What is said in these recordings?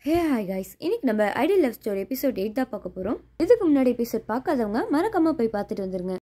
hey hi guys இன்னைக்கு நம்ம ideal love story episode eight தான் பார்க்க போகிறோம் இதுக்கு முன்னாடி எபிசோட் பார்க்காதவங்க மறக்காம போய் பார்த்துட்டு வந்துருங்க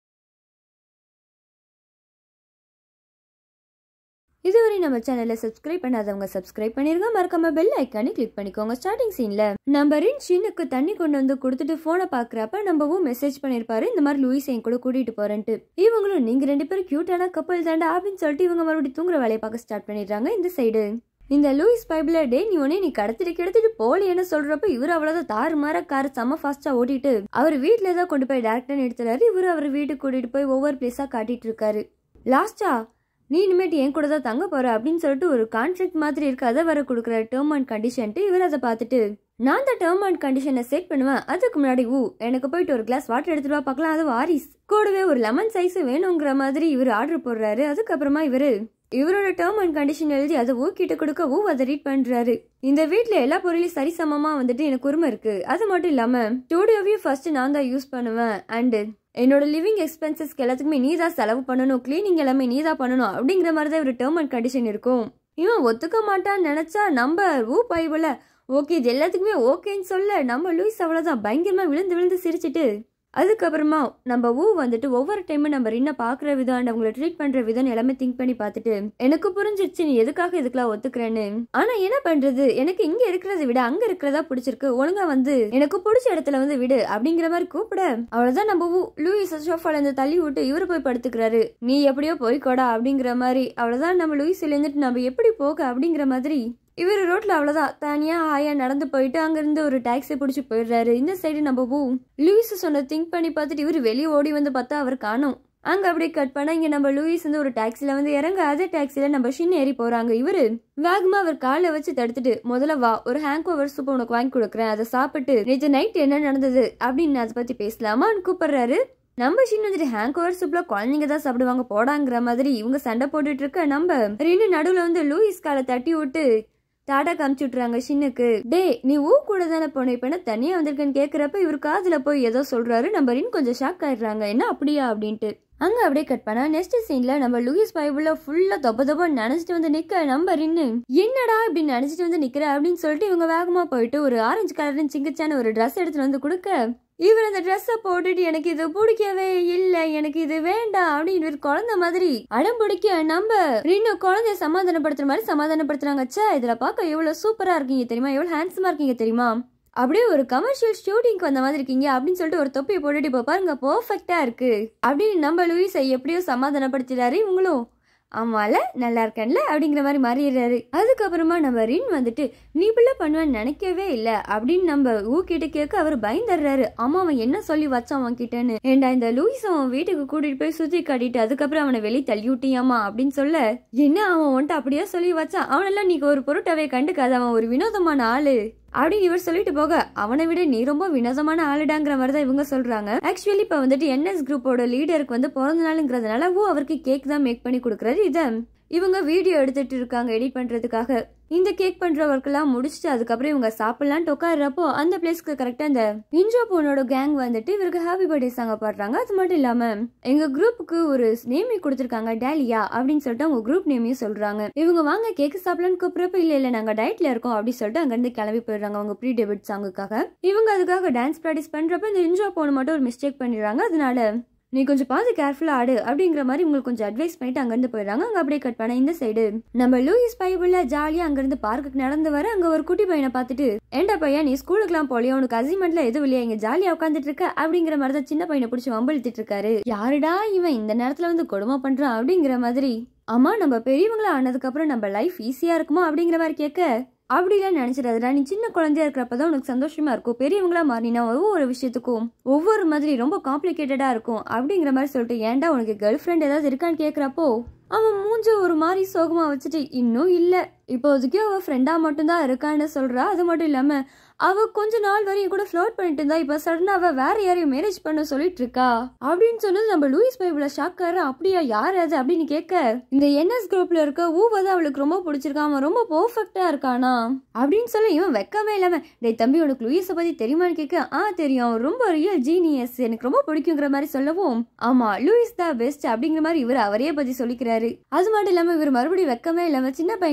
இதுவரை நம்ம சேனலை சப்ஸ்கிரைப் பண்ணாதவங்க சப்ஸ்கிரைப் பண்ணிருங்க மறக்காம பெல் ஐக்கானே கிளிக் பண்ணிக்கோங்க ஸ்டார்டிங் சீன்ல நம்ம ரின் ஷின்னுக்கு தண்ணி கொண்டு வந்து கொடுத்துட்டு போனை பாக்குறப்ப நம்மவும் மெசேஜ் பண்ணிருப்பாரு இந்த மாதிரி லூயிஸ் என் கூட கூட்டிட்டு போறேன்ட்டு இவங்களும் நீங்க ரெண்டு பேரும் கியூட்டான கப்பல் தாண்டா அப்படின்னு சொல்லிட்டு இவங்க மறுபடியும் தூங்குற வேலையை பார்க்க ஸ்டார்ட் பண்ணிடுறாங்க இந்த சைடு இந்த லூயிஸ் பைபிள டே நீ உடனே நீ கடத்திட்டு கிடத்திட்டு போலியன்னு சொல்றப்ப இவர் அவ்வளவுதான் தாறு மாற கார் செம்ம ஃபாஸ்டா ஓட்டிட்டு அவர் வீட்டுல தான் கொண்டு போய் டேரக்டா எடுத்துறாரு இவர் அவர் வீட்டுக்கு கூட்டிட்டு போய் ஒவ்வொரு பிளேஸா காட்டிட்டு இருக்காரு லாஸ்டா நீ இனிமேட்டு என் கூட தான் தங்க போற அப்படின்னு சொல்லிட்டு ஒரு கான்ட்ராக்ட் மாதிரி இருக்கு அதை வர கொடுக்குற டேர்ம் அண்ட் கண்டிஷன்ட்டு இவர் அதை பார்த்துட்டு நான் அந்த டேர்ம் அண்ட் கண்டிஷனை செட் பண்ணுவேன் அதுக்கு முன்னாடி ஊ எனக்கு போயிட்டு ஒரு கிளாஸ் வாட்டர் எடுத்துட்டு வா பார்க்கலாம் அது வாரிஸ் கூடவே ஒரு லெமன் சைஸ் வேணுங்கிற மாதிரி இவர் ஆர்டர் போடுறாரு அதுக்கப்புறமா இவரு இவரோட டேர்ம் அண்ட் கண்டிஷன் எழுதி அதை ஊக்கிட்டு கொடுக்க ஊ அதை ரீட் பண்றாரு இந்த வீட்ல எல்லா பொருளையும் சரிசமமா வந்துட்டு எனக்கு உரிமை இருக்கு அது மட்டும் இல்லாம ஸ்டூடியோவையும் ஃபர்ஸ்ட் நான் தான் யூஸ் பண்ணுவேன் அண்ட் என்னோட லிவிங் எக்ஸ்பென்சஸ்க்கு எல்லாத்துக்குமே நீ தான் செலவு பண்ணணும் கிளீனிங் எல்லாமே நீ தான் பண்ணணும் அப்படிங்கிற மாதிரி தான் ஒரு டேர்ம் அண்ட் கண்டிஷன் இருக்கும் இவன் ஒத்துக்க மாட்டான்னு நினைச்சா நம்ம ஊ பைபிள ஓகே இது எல்லாத்துக்குமே ஓகேன்னு சொல்ல நம்ம லூயிஸ் அவ்வளோதான் பயங்கரமா விழுந்து விழுந்து சிரிச்சிட்டு அதுக்கப்புறமா நம்ம ஊ வந்துட்டு ஒவ்வொரு டைமும் நம்ம ரின்ன பாக்குற விதம் and அவங்கள ட்ரீட் பண்ற விதம் எல்லாமே திங்க் பண்ணி பார்த்துட்டு எனக்கு புரிஞ்சிருச்சு நீ எதுக்காக இதுக்கெல்லாம் ஒத்துக்கிறேன்னு ஆனா என்ன பண்றது எனக்கு இங்க இருக்கிறத விட அங்க இருக்கிறதா பிடிச்சிருக்கு ஒழுங்கா வந்து எனக்கு பிடிச்ச இடத்துல வந்து விடு அப்படிங்கிற மாதிரி கூப்பிட அவ்வளவுதான் நம்ம ஊ லூயிஸ் சோஃபால இருந்து தள்ளி விட்டு இவரு போய் படுத்துக்கிறாரு நீ எப்படியோ போய்க்கோடா அப்படிங்கிற மாதிரி அவ்வளவுதான் நம்ம லூயிஸ்ல இருந்துட்டு நம்ம எப்படி போக அப்படிங்கிற மாதிரி இவர் ரோட்ல அவ்வளவுதான் தனியா ஆயா நடந்து போயிட்டு அங்கிருந்து ஒரு டாக்ஸி பிடிச்சி போயிடுறாரு இந்த சைடு நம்ம பூ லூயிஸ் சொன்ன திங்க் பண்ணி பார்த்துட்டு இவர் வெளியே ஓடி வந்து பார்த்தா அவர் காணோம் அங்க அப்படியே கட் பண்ணா இங்க நம்ம லூயிஸ் வந்து ஒரு டாக்ஸில வந்து இறங்க அதே டாக்ஸில நம்ம ஷின் ஏறி போறாங்க இவரு வேகமா அவர் காலை வச்சு தடுத்துட்டு முதல்ல வா ஒரு ஹேங் ஓவர் சூப் உனக்கு வாங்கி கொடுக்குறேன் அதை சாப்பிட்டு நேற்று நைட் என்ன நடந்தது அப்படின்னு அதை பத்தி பேசலாமான்னு கூப்பிடுறாரு நம்ம ஷின் வந்துட்டு ஹேங் ஓவர் சூப்ல குழந்தைங்க தான் சாப்பிடுவாங்க போடாங்கிற மாதிரி இவங்க சண்டை போட்டுட்டு இருக்க நம்ம ரெண்டு நடுவுல வந்து லூயிஸ் காலை தட்டி விட்டு டாடா காமிச்சு விட்றாங்க ஷின்னுக்கு டே நீ ஊ கூட தானே போன இப்ப என்ன தனியா வந்திருக்கேன்னு கேக்குறப்ப இவர் காதுல போய் ஏதோ சொல்றாரு நம்ம ரின் கொஞ்சம் ஷாக் ஆயிடுறாங்க என்ன அப்படியா அப்படின்ட்டு அங்க அப்படியே கட் பண்ணா நெக்ஸ்ட் சீன்ல நம்ம லூயிஸ் பைபிள்ல ஃபுல்லா தொப்ப தொப்ப நினைச்சிட்டு வந்து நிக்க நம்ம ரின்னு என்னடா இப்படி நினைச்சிட்டு வந்து நிக்கிற அப்படின்னு சொல்லிட்டு இவங்க வேகமா போயிட்டு ஒரு ஆரஞ்சு கலர் சிங்கச்சான ஒரு ட்ரெஸ் எடுத்துட்டு வந்து கொடுக்க இவர் அந்த ட்ரெஸ்ஸை போட்டுட்டு எனக்கு இது பிடிக்கவே இல்லை எனக்கு இது வேண்டாம் அப்படின்னு இவர் குழந்தை மாதிரி அடம் பிடிக்க நம்ம இன்னும் குழந்தைய சமாதானப்படுத்துற மாதிரி சமாதானப்படுத்துறாங்க ச்சே இதுல பார்க்க எவ்வளவு சூப்பரா இருக்கீங்க தெரியுமா எவ்வளவு ஹேண்ட்ஸமா இருக்கீங்க தெரியுமா அப்படியே ஒரு கமர்ஷியல் ஷூட்டிங்க்கு வந்த மாதிரி இருக்கீங்க அப்படின்னு சொல்லிட்டு ஒரு தொப்பியை போட்டுட்டு இப்போ பாருங்க பர்ஃபெக்டா இருக்கு அப்படின்னு நம்ம லூயிஸை எப்படியோ சமாதானப்படுத்திட்டாரு இவங்களும் ஆமால நல்லா இருக்கேன்ல அப்படிங்கிற மாதிரி மாறிடுறாரு அதுக்கப்புறமா நம்ம ரின் வந்துட்டு நீ பிள்ளை பண்ணுவேன்னு நினைக்கவே இல்லை அப்படின்னு நம்ம ஊக்கிட்ட கேட்க அவர் பயந்துடுறாரு ஆமா அவன் என்ன சொல்லி வச்சான் அவன் கிட்டன்னு ஏண்டா இந்த லூயிஸ் அவன் வீட்டுக்கு கூட்டிட்டு போய் சுத்தி காட்டிட்டு அதுக்கப்புறம் அவனை வெளியே தள்ளி விட்டியாமா அப்படின்னு சொல்ல என்ன அவன் வந்துட்டு அப்படியே சொல்லி வச்சான் அவனெல்லாம் நீக்கு ஒரு பொருட்டாவே கண்டுக்காத அவன் ஒரு வினோதமான ஆளு அப்படின்னு இவர் சொல்லிட்டு போக அவனை விட நீ ரொம்ப வினோதமான ஆளுடாங்கிற மாதிரி தான் இவங்க சொல்றாங்க ஆக்சுவலி இப்ப வந்துட்டு என்எஸ் குரூப்போட லீடருக்கு வந்து பிறந்த நாளுங்கிறதுனால ஓ அவருக்கு கேக் தான் மேக் பண்ணி கொடுக்கறது இதை இவங்க வீடியோ எடுத்துட்டு இருக்காங்க எடிட் பண்றதுக்காக இந்த கேக் பண்ற ஒர்க்கெல்லாம் முடிச்சுட்டு அதுக்கப்புறம் இவங்க சாப்பிடலான்ட்டு உட்காடுறப்போ அந்த பிளேஸ்க்கு கரெக்டா இந்த இன்ஜோ போனோட கேங் வந்துட்டு இவருக்கு ஹாப்பி பர்த்டே சாங்க பாடுறாங்க அது மட்டும் இல்லாம எங்க குரூப்புக்கு ஒரு நேமே கொடுத்துருக்காங்க டேலியா அப்படின்னு சொல்லிட்டு அவங்க குரூப் நேமையும் சொல்றாங்க இவங்க வாங்க கேக் சாப்பிடலான்னு கூப்பிடுறப்ப இல்ல இல்ல நாங்க டயட்ல இருக்கோம் அப்படின்னு சொல்லிட்டு அங்க இருந்து கிளம்பி போயிடுறாங்க அவங்க ப்ரீ டெபிட் சாங்குக்காக இவங்க அதுக்காக டான்ஸ் ப்ராக்டிஸ் பண்றப்ப இந்த இன்ஜோ போன மட்டும் ஒரு மிஸ்டேக் பண்ணிடுறாங்க அதனால நீ கொஞ்சம் பார்த்து கேர்ஃபுல்லா ஆடு அப்படிங்கிற மாதிரி உங்களுக்கு கொஞ்சம் அட்வைஸ் பண்ணிட்டு அங்கிருந்து போயிடுறாங்க அங்க அப்படியே கட் பண்ண இந்த சைடு நம்ம லூயிஸ் பைபிள்ல ஜாலியா அங்கிருந்து பார்க்குக்கு நடந்து வர அங்க ஒரு குட்டி பையனை பார்த்துட்டு ஏண்டா பையன் நீ ஸ்கூலுக்குலாம் போலியா உனக்கு அசைன்மெண்ட்ல எதுவும் இல்லையா இங்க ஜாலியா உட்காந்துட்டு இருக்க அப்படிங்கிற மாதிரி தான் சின்ன பையனை பிடிச்சி வம்பழுத்திட்டு இருக்காரு யாருடா இவன் இந்த நேரத்துல வந்து கொடுமை பண்றான் அப்படிங்கிற மாதிரி ஆமா நம்ம பெரியவங்களா ஆனதுக்கு அப்புறம் நம்ம லைஃப் ஈஸியா இருக்குமா அப்படிங்கிற மாதிரி கேட்க அப்படிலாம் நினைச்சிடாதுடா நீ சின்ன குழந்தையா இருக்கிறப்பதான் உனக்கு சந்தோஷமா இருக்கும் பெரியவங்களா மாறினா ஒவ்வொரு விஷயத்துக்கும் ஒவ்வொரு மாதிரி ரொம்ப காம்ப்ளிகேட்டடா இருக்கும் அப்படிங்கிற மாதிரி சொல்லிட்டு ஏன்டா உனக்கு கேர்ள் ஃப்ரெண்ட் ஏதாவது இருக்கான்னு கேக்குறப்போ அவன் மூஞ்ச ஒரு மாதிரி சோகமா வச்சுட்டு இன்னும் இல்ல இப்போதைக்கு அவ ஃப்ரெண்டா மட்டும்தான் இருக்கான்னு சொல்றா அது மட்டும் இல்லாம அவ கொஞ்ச நாள் வரையும் கூட ஃப்ளோட் பண்ணிட்டு இருந்தா இப்ப சடனா அவ வேற யாரையும் மேரேஜ் பண்ண சொல்லிட்டு இருக்கா அப்படின்னு சொன்னது நம்ம லூயிஸ் பைபிள ஷாக்காரு அப்படியா யார் அது அப்படின்னு கேட்க இந்த என்எஸ் குரூப்ல இருக்க ஊவதான் அவளுக்கு ரொம்ப பிடிச்சிருக்கான் அவன் ரொம்ப பர்ஃபெக்டா இருக்கானா அப்படின்னு சொல்ல இவன் வெக்கமே இல்லாம டேய் தம்பி உனக்கு லூயிஸ பத்தி தெரியுமான்னு கேட்க ஆ தெரியும் அவன் ரொம்ப ரியல் ஜீனியஸ் எனக்கு ரொம்ப பிடிக்குங்கிற மாதிரி சொல்லவும் ஆமா லூயிஸ் தான் பெஸ்ட் அப்படிங்கிற மாதிரி இவர் அவரே பத்தி சொல்லிக்கிறாரு அது மட்டும் இல்லாம இவர் மறுபடியும் வெக்கமே இல்லாம சின்ன பையன்கிட்ட போயிட்டு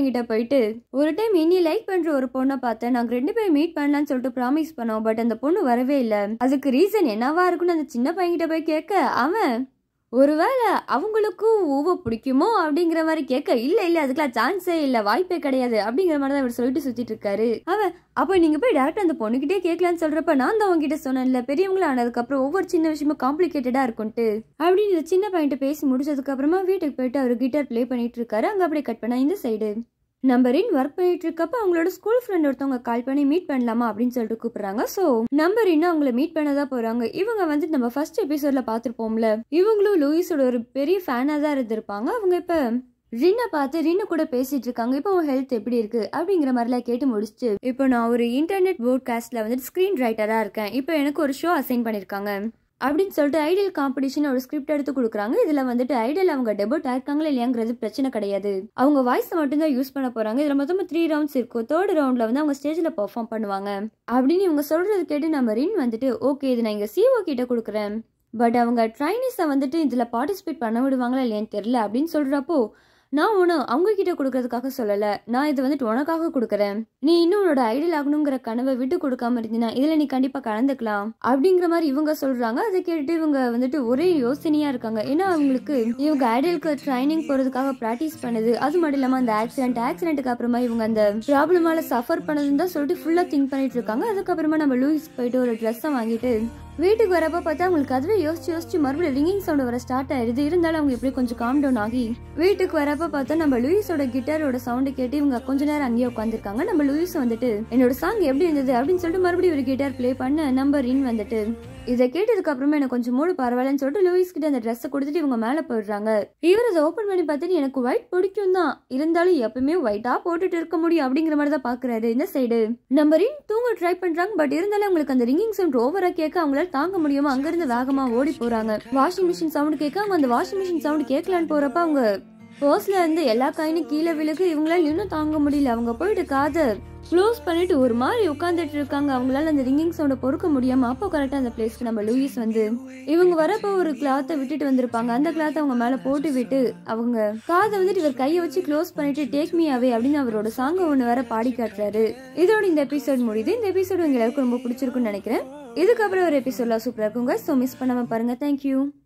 போயிட்டு ஒரு டைம் இனி லைக் பண்ற ஒரு பொண்ணை பார்த்தேன் நாங்க ரெண்டு பேரும் மீட் பண்ணலாம்னு சொல்லிட்டு ப்ராமிஸ் பண்ணோம் பட் அந்த பொண்ணு வரவே இல்லை அதுக்கு ரீசன் என்னவா இருக்குன்னு அந்த சின்ன பையன்கிட்ட போய் கேட்க அவன் ஒருவேளை அவங்களுக்கும் ஊவ பிடிக்குமோ அப்படிங்கிற மாதிரி கேட்க இல்ல இல்ல அதுக்கெல்லாம் சான்ஸே இல்ல வாய்ப்பே கிடையாது அப்படிங்கிற மாதிரி தான் அவர் சொல்லிட்டு சுத்திட்டு இருக்காரு அவன் அப்ப நீங்க போய் டேரக்ட் அந்த பொண்ணுகிட்டே கேட்கலான்னு சொல்றப்ப நான் தான் உங்ககிட்ட சொன்னேன்ல பெரியவங்களும் ஆனதுக்கு அப்புறம் ஒவ்வொரு சின்ன விஷயமும் காம்ப்ளிகேட்டடா இருக்கும்ட்டு அப்படின்னு இந்த சின்ன பையன்ட்ட பேசி முடிச்சதுக்கு அப்புறமா வீட்டுக்கு போயிட்டு அவர் கிட்டார் ப்ளே பண்ணிட்டு இருக்காரு அங்க அப்படியே கட் பண்ணா இந்த சைடு நம்பரின் ஒர்க் பண்ணிட்டு இருக்கப்ப அவங்களோட ஸ்கூல் ஃப்ரெண்ட் ஒருத்தவங்க கால் பண்ணி மீட் பண்ணலாமா அப்படின்னு சொல்லிட்டு கூப்பிடுறாங்க ஸோ நம்பரின் அவங்கள மீட் பண்ணதா போறாங்க இவங்க வந்து நம்ம ஃபர்ஸ்ட் எபிசோட்ல பார்த்துருப்போம்ல இவங்களும் லூயிஸோட ஒரு பெரிய ஃபேனாக தான் இருந்திருப்பாங்க அவங்க இப்போ ரின்னை பார்த்து ரின்னு கூட பேசிட்டு இருக்காங்க இப்போ உன் ஹெல்த் எப்படி இருக்கு அப்படிங்கிற மாதிரிலாம் கேட்டு முடிச்சுட்டு இப்போ நான் ஒரு இன்டர்நெட் போட்காஸ்ட்ல வந்துட்டு ஸ்க்ரீன் ரைட்டரா இருக்கேன் இப்போ எனக்கு ஒரு ஷோ அசைன் பண்ணிருக்காங்க அப்படின்னு சொல்லிட்டு ஐடியல் காம்படிஷன் ஒரு ஸ்கிரிப்ட் எடுத்து கொடுக்குறாங்க இதுல வந்துட்டு ஐடியல் அவங்க டெபியூட் ஆயிருக்காங்களா இல்லையாங்கிறது பிரச்சனை கிடையாது அவங்க வாய்ஸ் மட்டும் தான் யூஸ் பண்ண போறாங்க இதுல மொத்தமா த்ரீ ரவுண்ட்ஸ் இருக்கும் தேர்ட் ரவுண்ட்ல வந்து அவங்க ஸ்டேஜ்ல பெர்ஃபார்ம் பண்ணுவாங்க அப்படின்னு இவங்க சொல்றது கேட்டு நம்ம ரின் வந்துட்டு ஓகே இது நான் இங்க சிஓ கிட்ட கொடுக்குறேன் பட் அவங்க ட்ரைனிஸை வந்துட்டு இதில் பார்ட்டிசிபேட் பண்ண விடுவாங்களா இல்லையான்னு தெரில அப்படின்னு சொல்கிறப்போ நான் ஒன்று அவங்க கிட்ட கொடுக்கறதுக்காக சொல்லலை நான் இது வந்துட்டு உனக்காக கொடுக்குறேன் நீ இன்னும் உன்னோட ஐடியல் ஆகணுங்கிற கனவை விட்டு கொடுக்காம இருந்தீங்கன்னா இதில் நீ கண்டிப்பாக கலந்துக்கலாம் அப்படிங்கிற மாதிரி இவங்க சொல்கிறாங்க அதை கேட்டுட்டு இவங்க வந்துட்டு ஒரே யோசனையாக இருக்காங்க ஏன்னா அவங்களுக்கு இவங்க ஐடியலுக்கு ட்ரைனிங் போகிறதுக்காக ப்ராக்டிஸ் பண்ணது அது மட்டும் இல்லாமல் அந்த ஆக்சிடென்ட் ஆக்சிடென்ட்டுக்கு அப்புறமா இவங்க அந்த ப்ராப்ளமால சஃபர் பண்ணதுன்னு தான் சொல்லிட்டு ஃபுல்லாக திங்க் பண்ணிட்டு இருக்காங்க அதுக்கப்புறமா நம்ம லூயிஸ் போயிட்டு ஒரு ட்ரெஸ்ஸை வாங்கிட்டு வீட்டுக்கு வரப்ப பார்த்தா அவங்களுக்கு அதுவே யோசிச்சு யோசிச்சு மறுபடியும் ரிங்கிங் சவுண்ட் வர ஸ்டார்ட் ஆயிருது இருந்தாலும் அவங்க எப்படி கொஞ்சம் காம் டவுன் ஆகி வீட்டுக்கு வரப்ப பார்த்தா நம்ம லூயிஸோட கிட்டாரோட சவுண்டு கேட்டு இவங்க கொஞ்ச நேரம் அங்கேயே உட்காந்துருக்காங்க நம்ம லூயிஸ் வந்துட்டு என்னோட சாங் எப்படி இருந்தது அப்படின்னு சொல்லிட்டு மறுபடியும் ஒரு கிட்டார் ப்ளே பண்ண நம்ம ரின் வந்துட்டு இதை கேட்டதுக்கு அப்புறமா எனக்கு கொஞ்சம் மூடு பரவாயில்லன்னு சொல்லிட்டு லூயிஸ் கிட்ட அந்த ட்ரெஸ்ஸை கொடுத்துட்டு இவங்க மேலே போயிடுறாங்க இவர் அதை ஓப்பன் பண்ணி பார்த்துட்டு எனக்கு ஒயிட் பிடிக்கும் தான் இருந்தாலும் எப்பவுமே ஒயிட்டா போட்டுட்டு இருக்க முடியும் அப்படிங்கிற மாதிரி தான் பாக்குறாரு இந்த சைடு நம்ம ரின் தூங்க ட்ரை பண்றாங்க பட் இருந்தாலும் அவங்களுக்கு அந்த ரிங்கிங் சவுண்ட் ஓவரா கேட்க அவங்களால தாங்க முடியாம அங்கிருந்து வேகமா ஓடி போறாங்க வாஷிங் மிஷின் சவுண்ட் கேட்க அவங்க அந்த வாஷிங் மிஷின் சவுண்ட் கேட்கலான்னு போறப்ப அவங்க பர்ஸ்ல இருந்து எல்லா காயினும் கீழே விழுகு இவங்களால இன்னும் தாங்க முடியல அவங்க போயிட்டு காதை க்ளோஸ் பண்ணிட்டு ஒரு மாதிரி உட்காந்துட்டு இருக்காங்க அவங்களால அந்த ரிங்கிங் சவுண்டை பொறுக்க முடியாம அப்போ கரெக்டா அந்த பிளேஸ்க்கு நம்ம லூயிஸ் வந்து இவங்க வரப்போ ஒரு கிளாத்தை விட்டுட்டு வந்திருப்பாங்க அந்த கிளாத்தை அவங்க மேல போட்டு விட்டு அவங்க காதை வந்துட்டு இவர் கையை வச்சு க்ளோஸ் பண்ணிட்டு டேக் மீ அவே அப்படின்னு அவரோட சாங்க ஒன்று வேற பாடி காட்டுறாரு இதோட இந்த எபிசோட் முடியுது இந்த எபிசோடு உங்க எல்லாருக்கும் ரொம்ப பிடிச்சிருக்குன்னு நினைக்கிறேன் இதுக்கப்புறம் ஒரு எபிசோட்ல சூப்பரா இருக்குங்க ஸோ மிஸ் பண்ணாம பாருங்க தேங்க்யூ